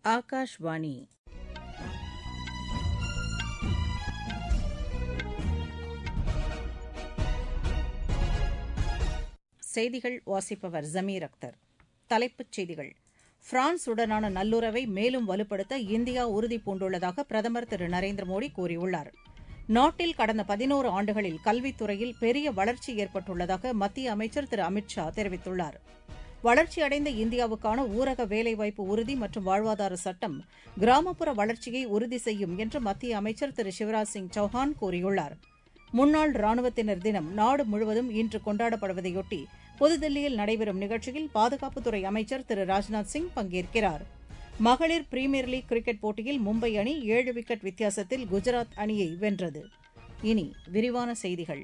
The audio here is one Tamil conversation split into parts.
ஆகாஷ்வாணி செய்திகள் வாசிப்பவர் ஜமீர் அக்தர் தலைப்புச் செய்திகள் பிரான்ஸ் உடனான நல்லுறவை மேலும் வலுப்படுத்த இந்தியா உறுதி பூண்டுள்ளதாக பிரதமர் திரு நரேந்திர மோடி கூறியுள்ளார் நாட்டில் கடந்த பதினோரு ஆண்டுகளில் கல்வித்துறையில் பெரிய வளர்ச்சி ஏற்பட்டுள்ளதாக மத்திய அமைச்சர் திரு அமித் ஷா தெரிவித்துள்ளார் வளர்ச்சியடைந்த இந்தியாவுக்கான ஊரக வேலைவாய்ப்பு உறுதி மற்றும் வாழ்வாதார சட்டம் கிராமப்புற வளர்ச்சியை உறுதி செய்யும் என்று மத்திய அமைச்சர் திரு சிவராஜ் சிங் சௌஹான் கூறியுள்ளார் முன்னாள் ராணுவத்தினர் தினம் நாடு முழுவதும் இன்று கொண்டாடப்படுவதையொட்டி புதுதில்லியில் நடைபெறும் நிகழ்ச்சியில் பாதுகாப்புத்துறை அமைச்சர் திரு ராஜ்நாத் சிங் பங்கேற்கிறார் மகளிர் பிரீமியர் லீக் கிரிக்கெட் போட்டியில் மும்பை அணி ஏழு விக்கெட் வித்தியாசத்தில் குஜராத் அணியை வென்றது இனி விரிவான செய்திகள்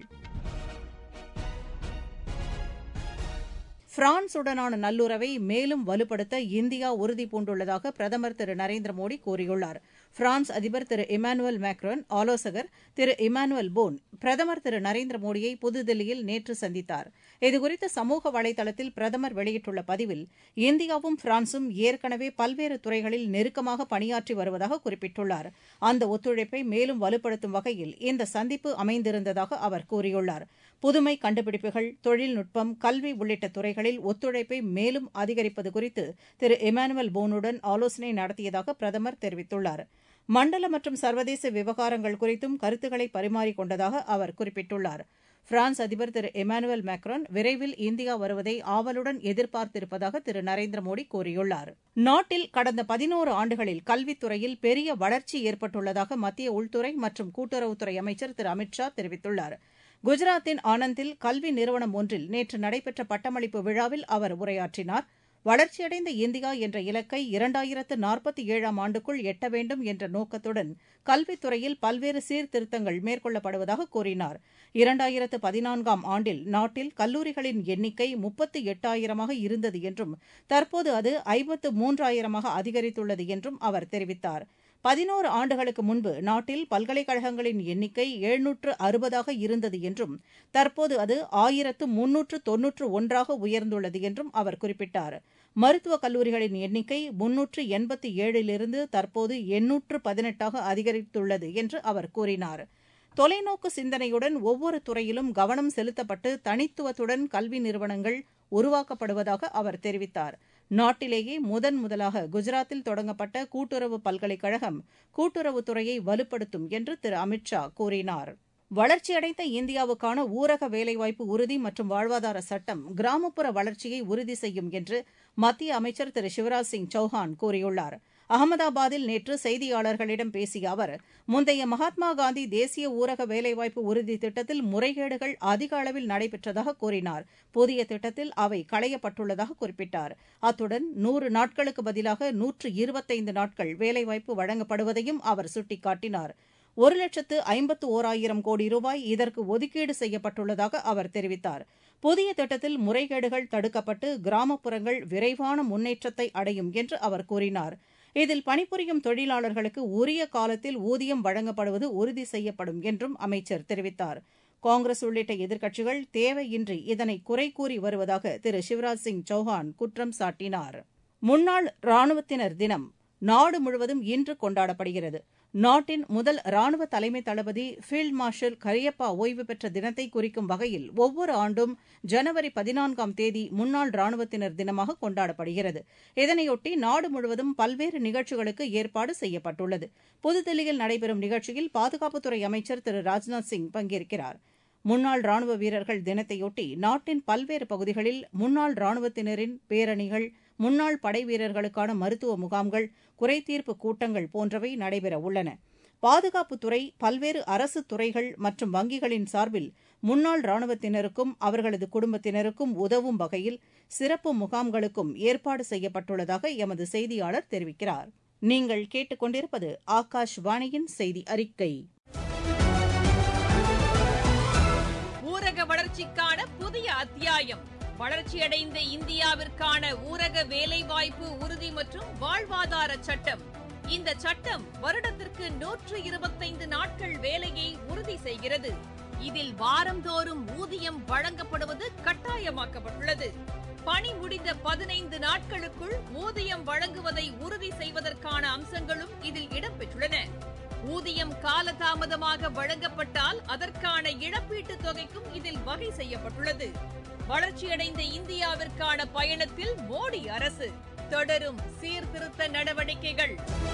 பிரான்சுடனான நல்லுறவை மேலும் வலுப்படுத்த இந்தியா உறுதி பூண்டுள்ளதாக பிரதமர் திரு நரேந்திர மோடி கூறியுள்ளார் பிரான்ஸ் அதிபர் திரு இமானுவேல் மேக்ரோன் ஆலோசகர் திரு இமானுவேல் போன் பிரதமர் திரு நரேந்திர மோடியை புதுதில்லியில் நேற்று சந்தித்தார் இதுகுறித்து சமூக வலைதளத்தில் பிரதமர் வெளியிட்டுள்ள பதிவில் இந்தியாவும் பிரான்சும் ஏற்கனவே பல்வேறு துறைகளில் நெருக்கமாக பணியாற்றி வருவதாக குறிப்பிட்டுள்ளார் அந்த ஒத்துழைப்பை மேலும் வலுப்படுத்தும் வகையில் இந்த சந்திப்பு அமைந்திருந்ததாக அவர் கூறியுள்ளார் புதுமை கண்டுபிடிப்புகள் தொழில்நுட்பம் கல்வி உள்ளிட்ட துறைகளில் ஒத்துழைப்பை மேலும் அதிகரிப்பது குறித்து திரு இமானுவேல் போனுடன் ஆலோசனை நடத்தியதாக பிரதமர் தெரிவித்துள்ளார் மண்டல மற்றும் சர்வதேச விவகாரங்கள் குறித்தும் கருத்துக்களை பரிமாறிக் கொண்டதாக அவர் குறிப்பிட்டுள்ளார் பிரான்ஸ் அதிபர் திரு இமானுவேல் மேக்ரான் விரைவில் இந்தியா வருவதை ஆவலுடன் எதிர்பார்த்திருப்பதாக திரு நரேந்திர மோடி கூறியுள்ளார் நாட்டில் கடந்த பதினோரு ஆண்டுகளில் கல்வித்துறையில் பெரிய வளர்ச்சி ஏற்பட்டுள்ளதாக மத்திய உள்துறை மற்றும் கூட்டுறவுத்துறை அமைச்சர் திரு அமித் ஷா தெரிவித்துள்ளார் குஜராத்தின் ஆனந்தில் கல்வி நிறுவனம் ஒன்றில் நேற்று நடைபெற்ற பட்டமளிப்பு விழாவில் அவர் உரையாற்றினார் வளர்ச்சியடைந்த இந்தியா என்ற இலக்கை இரண்டாயிரத்து நாற்பத்தி ஏழாம் ஆண்டுக்குள் எட்ட வேண்டும் என்ற நோக்கத்துடன் கல்வித்துறையில் பல்வேறு சீர்திருத்தங்கள் மேற்கொள்ளப்படுவதாக கூறினார் இரண்டாயிரத்து பதினான்காம் ஆண்டில் நாட்டில் கல்லூரிகளின் எண்ணிக்கை முப்பத்து எட்டாயிரமாக இருந்தது என்றும் தற்போது அது ஐம்பத்து மூன்றாயிரமாக அதிகரித்துள்ளது என்றும் அவர் தெரிவித்தார் பதினோரு ஆண்டுகளுக்கு முன்பு நாட்டில் பல்கலைக்கழகங்களின் எண்ணிக்கை எழுநூற்று அறுபதாக இருந்தது என்றும் தற்போது அது ஆயிரத்து முன்னூற்று தொன்னூற்று ஒன்றாக உயர்ந்துள்ளது என்றும் அவர் குறிப்பிட்டார் மருத்துவக் கல்லூரிகளின் எண்ணிக்கை முன்னூற்று எண்பத்தி ஏழிலிருந்து தற்போது எண்ணூற்று பதினெட்டாக அதிகரித்துள்ளது என்று அவர் கூறினார் தொலைநோக்கு சிந்தனையுடன் ஒவ்வொரு துறையிலும் கவனம் செலுத்தப்பட்டு தனித்துவத்துடன் கல்வி நிறுவனங்கள் உருவாக்கப்படுவதாக அவர் தெரிவித்தார் நாட்டிலேயே முதன் முதலாக குஜராத்தில் தொடங்கப்பட்ட கூட்டுறவு பல்கலைக்கழகம் கூட்டுறவுத்துறையை வலுப்படுத்தும் என்று திரு அமித் ஷா கூறினார் வளர்ச்சியடைந்த இந்தியாவுக்கான ஊரக வேலைவாய்ப்பு உறுதி மற்றும் வாழ்வாதார சட்டம் கிராமப்புற வளர்ச்சியை உறுதி செய்யும் என்று மத்திய அமைச்சர் திரு சிவராஜ் சிங் சௌஹான் கூறியுள்ளார் அகமதாபாத்தில் நேற்று செய்தியாளர்களிடம் பேசிய அவர் முந்தைய மகாத்மா காந்தி தேசிய ஊரக வேலைவாய்ப்பு உறுதி திட்டத்தில் முறைகேடுகள் அதிக அளவில் நடைபெற்றதாக கூறினார் புதிய திட்டத்தில் அவை களையப்பட்டுள்ளதாக குறிப்பிட்டார் அத்துடன் நூறு நாட்களுக்கு பதிலாக நூற்று இருபத்தைந்து நாட்கள் வேலைவாய்ப்பு வழங்கப்படுவதையும் அவர் சுட்டிக்காட்டினார் ஒரு லட்சத்து ஐம்பத்து ஓராயிரம் கோடி ரூபாய் இதற்கு ஒதுக்கீடு செய்யப்பட்டுள்ளதாக அவர் தெரிவித்தார் புதிய திட்டத்தில் முறைகேடுகள் தடுக்கப்பட்டு கிராமப்புறங்கள் விரைவான முன்னேற்றத்தை அடையும் என்று அவர் கூறினார் இதில் பணிபுரியும் தொழிலாளர்களுக்கு உரிய காலத்தில் ஊதியம் வழங்கப்படுவது உறுதி செய்யப்படும் என்றும் அமைச்சர் தெரிவித்தார் காங்கிரஸ் உள்ளிட்ட எதிர்க்கட்சிகள் தேவையின்றி இதனை குறை கூறி வருவதாக திரு சிவராஜ் சிங் சௌஹான் குற்றம் சாட்டினார் முன்னாள் ராணுவத்தினர் தினம் நாடு முழுவதும் இன்று கொண்டாடப்படுகிறது நாட்டின் முதல் ராணுவ தலைமை தளபதி ஃபீல்ட் மார்ஷல் கரியப்பா ஓய்வு பெற்ற தினத்தை குறிக்கும் வகையில் ஒவ்வொரு ஆண்டும் ஜனவரி பதினான்காம் தேதி முன்னாள் ராணுவத்தினர் தினமாக கொண்டாடப்படுகிறது இதனையொட்டி நாடு முழுவதும் பல்வேறு நிகழ்ச்சிகளுக்கு ஏற்பாடு செய்யப்பட்டுள்ளது புதுதில்லியில் நடைபெறும் நிகழ்ச்சியில் பாதுகாப்புத்துறை அமைச்சர் திரு ராஜ்நாத் சிங் பங்கேற்கிறார் முன்னாள் ராணுவ வீரர்கள் தினத்தையொட்டி நாட்டின் பல்வேறு பகுதிகளில் முன்னாள் ராணுவத்தினரின் பேரணிகள் முன்னாள் படை வீரர்களுக்கான மருத்துவ முகாம்கள் குறைதீர்ப்பு கூட்டங்கள் போன்றவை நடைபெற உள்ளன பாதுகாப்புத்துறை பல்வேறு அரசு துறைகள் மற்றும் வங்கிகளின் சார்பில் முன்னாள் ராணுவத்தினருக்கும் அவர்களது குடும்பத்தினருக்கும் உதவும் வகையில் சிறப்பு முகாம்களுக்கும் ஏற்பாடு செய்யப்பட்டுள்ளதாக எமது செய்தியாளர் தெரிவிக்கிறார் நீங்கள் கேட்டுக்கொண்டிருப்பது ஆகாஷ்வாணியின் செய்தி அறிக்கை ஊரக வளர்ச்சிக்கான புதிய அத்தியாயம் வளர்ச்சியடைந்த இந்தியாவிற்கான ஊரக வேலைவாய்ப்பு உறுதி மற்றும் வாழ்வாதார சட்டம் இந்த சட்டம் வருடத்திற்கு நூற்று இருபத்தைந்து நாட்கள் வேலையை உறுதி செய்கிறது இதில் வாரந்தோறும் ஊதியம் வழங்கப்படுவது கட்டாயமாக்கப்பட்டுள்ளது பணி முடிந்த பதினைந்து நாட்களுக்குள் ஊதியம் வழங்குவதை உறுதி செய்வதற்கான அம்சங்களும் இதில் இடம்பெற்றுள்ளன ஊதியம் காலதாமதமாக வழங்கப்பட்டால் அதற்கான இழப்பீட்டுத் தொகைக்கும் இதில் வகை செய்யப்பட்டுள்ளது வளர்ச்சியடைந்த இந்தியாவிற்கான பயணத்தில் மோடி அரசு தொடரும் சீர்திருத்த நடவடிக்கைகள்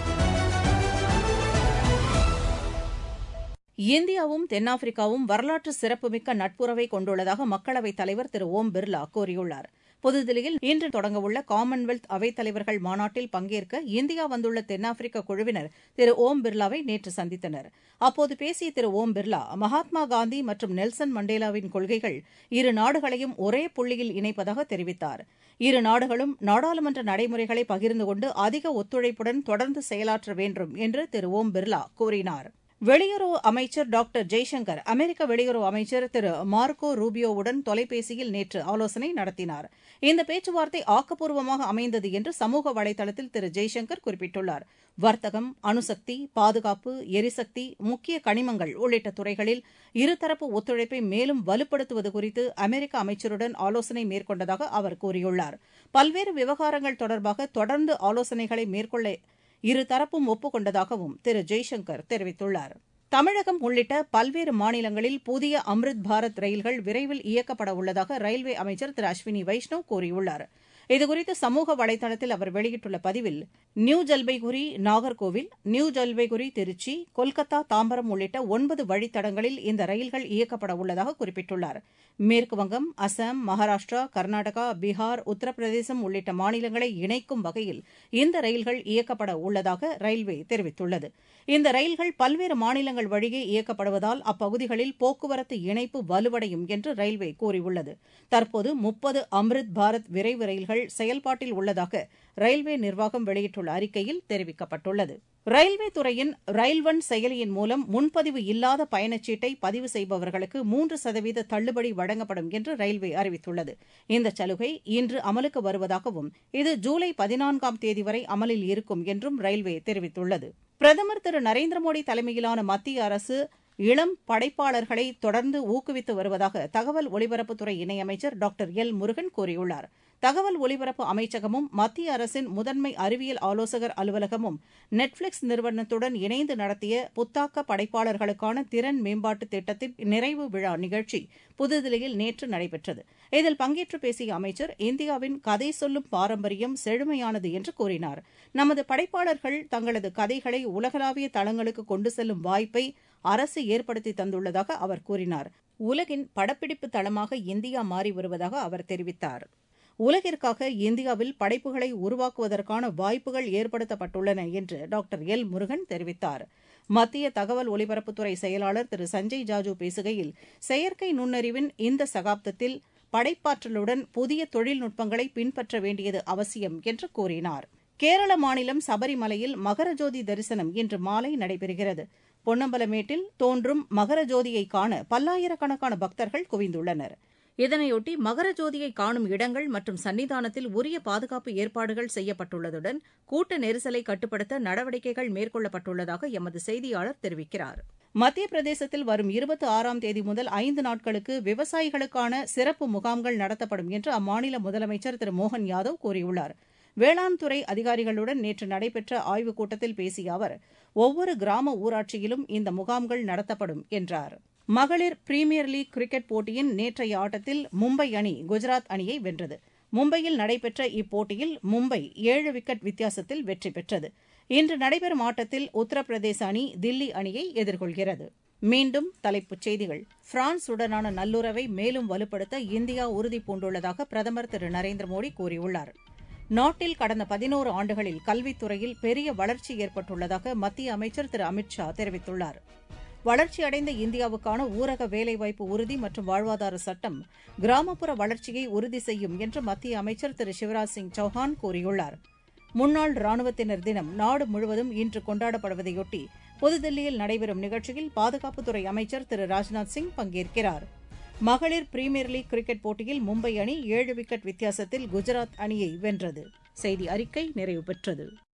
இந்தியாவும் தென்னாப்பிரிக்காவும் வரலாற்று சிறப்புமிக்க நட்புறவை கொண்டுள்ளதாக மக்களவைத் தலைவர் திரு ஓம் பிர்லா கூறியுள்ளார் புதுதில்லியில் இன்று தொடங்கவுள்ள காமன்வெல்த் அவைத்தலைவர்கள் மாநாட்டில் பங்கேற்க இந்தியா வந்துள்ள தென்னாப்பிரிக்க குழுவினர் திரு ஓம் பிர்லாவை நேற்று சந்தித்தனர் அப்போது பேசிய திரு ஓம் பிர்லா மகாத்மா காந்தி மற்றும் நெல்சன் மண்டேலாவின் கொள்கைகள் இரு நாடுகளையும் ஒரே புள்ளியில் இணைப்பதாக தெரிவித்தார் இரு நாடுகளும் நாடாளுமன்ற நடைமுறைகளை பகிர்ந்து கொண்டு அதிக ஒத்துழைப்புடன் தொடர்ந்து செயலாற்ற வேண்டும் என்று திரு ஓம் பிர்லா கூறினார் வெளியுறவு அமைச்சர் டாக்டர் ஜெய்சங்கர் அமெரிக்க வெளியுறவு அமைச்சர் திரு மார்க்கோ ரூபியோவுடன் தொலைபேசியில் நேற்று ஆலோசனை நடத்தினார் இந்த பேச்சுவார்த்தை ஆக்கப்பூர்வமாக அமைந்தது என்று சமூக வலைதளத்தில் திரு ஜெய்சங்கர் குறிப்பிட்டுள்ளார் வர்த்தகம் அணுசக்தி பாதுகாப்பு எரிசக்தி முக்கிய கனிமங்கள் உள்ளிட்ட துறைகளில் இருதரப்பு ஒத்துழைப்பை மேலும் வலுப்படுத்துவது குறித்து அமெரிக்க அமைச்சருடன் ஆலோசனை மேற்கொண்டதாக அவர் கூறியுள்ளார் பல்வேறு விவகாரங்கள் தொடர்பாக தொடர்ந்து ஆலோசனைகளை மேற்கொள்ள இருதரப்பும் ஒப்புக் கொண்டதாகவும் திரு ஜெய்சங்கர் தெரிவித்துள்ளார் தமிழகம் உள்ளிட்ட பல்வேறு மாநிலங்களில் புதிய அம்ரித் பாரத் ரயில்கள் விரைவில் இயக்கப்பட உள்ளதாக ரயில்வே அமைச்சர் திரு அஸ்வினி வைஷ்ணவ் கூறியுள்ளார் இதுகுறித்து சமூக வலைதளத்தில் அவர் வெளியிட்டுள்ள பதிவில் நியூ ஜல்பைகுரி நாகர்கோவில் நியூ ஜல்பைகுரி திருச்சி கொல்கத்தா தாம்பரம் உள்ளிட்ட ஒன்பது வழித்தடங்களில் இந்த ரயில்கள் இயக்கப்பட உள்ளதாக குறிப்பிட்டுள்ளார் மேற்குவங்கம் அசாம் மகாராஷ்டிரா கர்நாடகா பீகார் உத்தரப்பிரதேசம் உள்ளிட்ட மாநிலங்களை இணைக்கும் வகையில் இந்த ரயில்கள் இயக்கப்பட உள்ளதாக ரயில்வே தெரிவித்துள்ளது இந்த ரயில்கள் பல்வேறு மாநிலங்கள் வழியே இயக்கப்படுவதால் அப்பகுதிகளில் போக்குவரத்து இணைப்பு வலுவடையும் என்று ரயில்வே கூறியுள்ளது தற்போது முப்பது அம்ரித் பாரத் விரைவு ரயில்கள் செயல்பாட்டில் உள்ளதாக ரயில்வே நிர்வாகம் வெளியிட்டுள்ள அறிக்கையில் தெரிவிக்கப்பட்டுள்ளது ரயில்வே துறையின் ரயில்வன் செயலியின் மூலம் முன்பதிவு இல்லாத பயணச்சீட்டை பதிவு செய்பவர்களுக்கு மூன்று சதவீத தள்ளுபடி வழங்கப்படும் என்று ரயில்வே அறிவித்துள்ளது இந்த சலுகை இன்று அமலுக்கு வருவதாகவும் இது ஜூலை பதினான்காம் தேதி வரை அமலில் இருக்கும் என்றும் ரயில்வே தெரிவித்துள்ளது பிரதமர் திரு நரேந்திர மோடி தலைமையிலான மத்திய அரசு இளம் படைப்பாளர்களை தொடர்ந்து ஊக்குவித்து வருவதாக தகவல் ஒலிபரப்புத்துறை இணையமைச்சர் டாக்டர் எல் முருகன் கூறியுள்ளார் தகவல் ஒலிபரப்பு அமைச்சகமும் மத்திய அரசின் முதன்மை அறிவியல் ஆலோசகர் அலுவலகமும் நெட்ஃபிளிக்ஸ் நிறுவனத்துடன் இணைந்து நடத்திய புத்தாக்க படைப்பாளர்களுக்கான திறன் மேம்பாட்டு திட்டத்தின் நிறைவு விழா நிகழ்ச்சி புதுதில்லியில் நேற்று நடைபெற்றது இதில் பங்கேற்று பேசிய அமைச்சர் இந்தியாவின் கதை சொல்லும் பாரம்பரியம் செழுமையானது என்று கூறினார் நமது படைப்பாளர்கள் தங்களது கதைகளை உலகளாவிய தளங்களுக்கு கொண்டு செல்லும் வாய்ப்பை அரசு ஏற்படுத்தி தந்துள்ளதாக அவர் கூறினார் உலகின் படப்பிடிப்பு தளமாக இந்தியா மாறி வருவதாக அவர் தெரிவித்தார் உலகிற்காக இந்தியாவில் படைப்புகளை உருவாக்குவதற்கான வாய்ப்புகள் ஏற்படுத்தப்பட்டுள்ளன என்று டாக்டர் எல் முருகன் தெரிவித்தார் மத்திய தகவல் ஒலிபரப்புத்துறை செயலாளர் திரு சஞ்சய் ஜாஜூ பேசுகையில் செயற்கை நுண்ணறிவின் இந்த சகாப்தத்தில் படைப்பாற்றலுடன் புதிய தொழில்நுட்பங்களை பின்பற்ற வேண்டியது அவசியம் என்று கூறினார் கேரள மாநிலம் சபரிமலையில் மகரஜோதி தரிசனம் இன்று மாலை நடைபெறுகிறது பொன்னம்பலமேட்டில் தோன்றும் மகரஜோதியை காண பல்லாயிரக்கணக்கான பக்தர்கள் குவிந்துள்ளனர் இதனையொட்டி மகரஜோதியை காணும் இடங்கள் மற்றும் சன்னிதானத்தில் உரிய பாதுகாப்பு ஏற்பாடுகள் செய்யப்பட்டுள்ளதுடன் கூட்ட நெரிசலை கட்டுப்படுத்த நடவடிக்கைகள் மேற்கொள்ளப்பட்டுள்ளதாக எமது செய்தியாளர் தெரிவிக்கிறார் மத்திய பிரதேசத்தில் வரும் இருபத்தி ஆறாம் தேதி முதல் ஐந்து நாட்களுக்கு விவசாயிகளுக்கான சிறப்பு முகாம்கள் நடத்தப்படும் என்று அம்மாநில முதலமைச்சர் திரு மோகன் யாதவ் கூறியுள்ளார் வேளாண் துறை அதிகாரிகளுடன் நேற்று நடைபெற்ற ஆய்வுக் கூட்டத்தில் பேசிய அவர் ஒவ்வொரு கிராம ஊராட்சியிலும் இந்த முகாம்கள் நடத்தப்படும் என்றார் மகளிர் பிரீமியர் லீக் கிரிக்கெட் போட்டியின் நேற்றைய ஆட்டத்தில் மும்பை அணி குஜராத் அணியை வென்றது மும்பையில் நடைபெற்ற இப்போட்டியில் மும்பை ஏழு விக்கெட் வித்தியாசத்தில் வெற்றி பெற்றது இன்று நடைபெறும் ஆட்டத்தில் உத்தரப்பிரதேச அணி தில்லி அணியை எதிர்கொள்கிறது மீண்டும் தலைப்புச் செய்திகள் பிரான்சுடனான நல்லுறவை மேலும் வலுப்படுத்த இந்தியா உறுதி பூண்டுள்ளதாக பிரதமர் திரு நரேந்திர மோடி கூறியுள்ளார் நாட்டில் கடந்த பதினோரு ஆண்டுகளில் கல்வித்துறையில் பெரிய வளர்ச்சி ஏற்பட்டுள்ளதாக மத்திய அமைச்சர் திரு அமித் ஷா தெரிவித்துள்ளார் வளர்ச்சியடைந்த இந்தியாவுக்கான ஊரக வேலைவாய்ப்பு உறுதி மற்றும் வாழ்வாதார சட்டம் கிராமப்புற வளர்ச்சியை உறுதி செய்யும் என்று மத்திய அமைச்சர் திரு சிவராஜ் சிங் சௌஹான் கூறியுள்ளார் முன்னாள் ராணுவத்தினர் தினம் நாடு முழுவதும் இன்று கொண்டாடப்படுவதையொட்டி புதுதில்லியில் நடைபெறும் நிகழ்ச்சியில் பாதுகாப்புத்துறை அமைச்சர் திரு ராஜ்நாத் சிங் பங்கேற்கிறார் மகளிர் பிரீமியர் லீக் கிரிக்கெட் போட்டியில் மும்பை அணி ஏழு விக்கெட் வித்தியாசத்தில் குஜராத் அணியை வென்றது செய்தி அறிக்கை நிறைவு பெற்றது